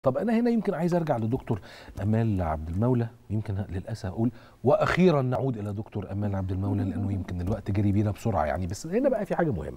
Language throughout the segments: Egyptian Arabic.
طب انا هنا يمكن عايز ارجع لدكتور امال عبد المولى ويمكن للاسف اقول واخيرا نعود الى دكتور امال عبد المولى لانه يمكن الوقت جري بينا بسرعه يعني بس هنا بقى في حاجه مهمه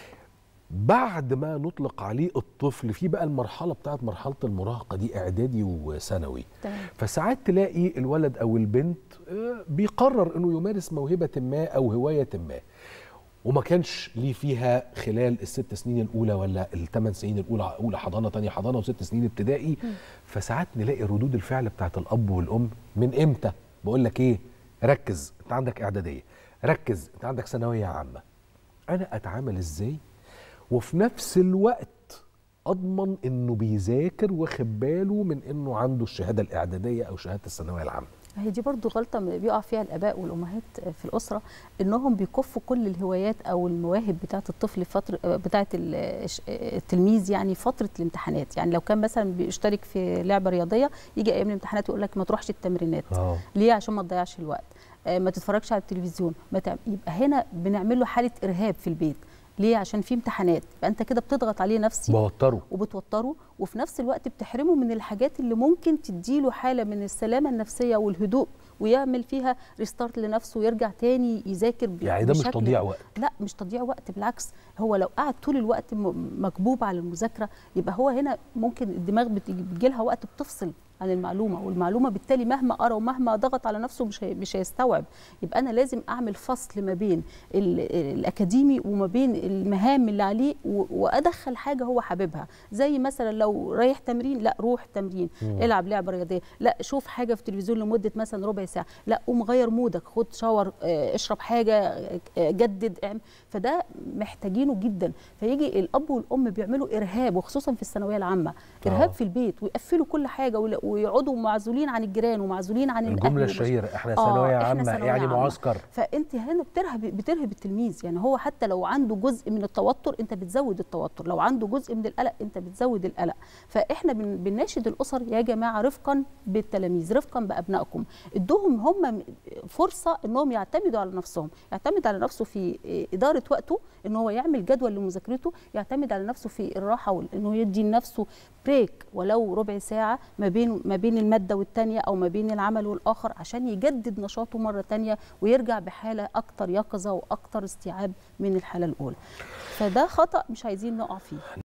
بعد ما نطلق عليه الطفل في بقى المرحله بتاعت مرحله المراهقه دي اعدادي وثانوي تمام فساعات تلاقي الولد او البنت آه، بيقرر انه يمارس موهبه ما او هوايه ما وما كانش ليه فيها خلال الست سنين الاولى ولا الثمان سنين الاولى اولى حضانه تانية حضانه وست سنين ابتدائي فساعات نلاقي ردود الفعل بتاعت الاب والام من امتى بقول لك ايه ركز انت عندك اعداديه ركز انت عندك ثانويه عامه انا اتعامل ازاي وفي نفس الوقت اضمن انه بيذاكر واخد باله من انه عنده الشهاده الاعداديه او شهاده الثانويه العامه هي دي برضو غلطة بيقع فيها الآباء والأمهات في الأسرة إنهم بيكفوا كل الهوايات أو المواهب بتاعة الطفل فترة بتاعة ال- التلميذ يعني فترة الامتحانات يعني لو كان مثلا بيشترك في لعبة رياضية يجي أيام الامتحانات يقول لك ما تروحش التمرينات اه ليه عشان ما تضيعش الوقت آه، ما تتفرجش على التلفزيون ما تعم... يبقى هنا بنعمل له حالة إرهاب في البيت ليه عشان في امتحانات يبقى انت كده بتضغط عليه نفسي بوتره وبتوتره وفي نفس الوقت بتحرمه من الحاجات اللي ممكن تديله حاله من السلامه النفسيه والهدوء ويعمل فيها ريستارت لنفسه ويرجع تاني يذاكر ب- يعني ده مش بشكل- تضييع وقت لا مش تضييع وقت بالعكس هو لو قعد طول الوقت م- مكبوب على المذاكره يبقى هو هنا ممكن الدماغ بتجي لها وقت بتفصل عن المعلومه والمعلومه بالتالي مهما قرا ومهما ضغط على نفسه مش هي- مش هيستوعب يبقى انا لازم اعمل فصل ما بين ال- الاكاديمي وما بين المهام اللي عليه و- وادخل حاجه هو حاببها زي مثلا لو رايح تمرين لا روح تمرين مم. العب لعبه رياضيه لا شوف حاجه في التلفزيون لمده مثلا ربع ساعه لا قوم غير مودك خد شاور آه، اشرب حاجه آه، جدد اعمل فده محتاجينه جدا فيجي الاب والام بيعملوا ارهاب وخصوصا في الثانويه العامه ارهاب آه. في البيت ويقفلوا كل حاجه ولا- ويقعدوا معزولين عن الجيران ومعزولين عن الجمله الأهل ومش- الشهيره احنا آه، ثانويه إحنا عامه ثانوية يعني عامة. معسكر فانت هنا بترهب بترهب التلميذ يعني هو حتى لو عنده جزء من التوتر انت بتزود التوتر لو عنده جزء من القلق انت بتزود القلق فاحنا بن- بنناشد الاسر يا جماعه رفقا بالتلاميذ رفقا بابنائكم ادوهم هم فرصه انهم يعتمدوا على نفسهم يعتمد على نفسه في اداره وقته ان هو يعمل جدول لمذاكرته يعتمد على نفسه في الراحه وانه يدي لنفسه بريك ولو ربع ساعه ما بين ما بين الماده والتانيه او ما بين العمل والاخر عشان يجدد نشاطه مره تانيه ويرجع بحاله اكتر يقظه واكتر استيعاب من الحاله الاولى فده خطا مش عايزين نقع فيه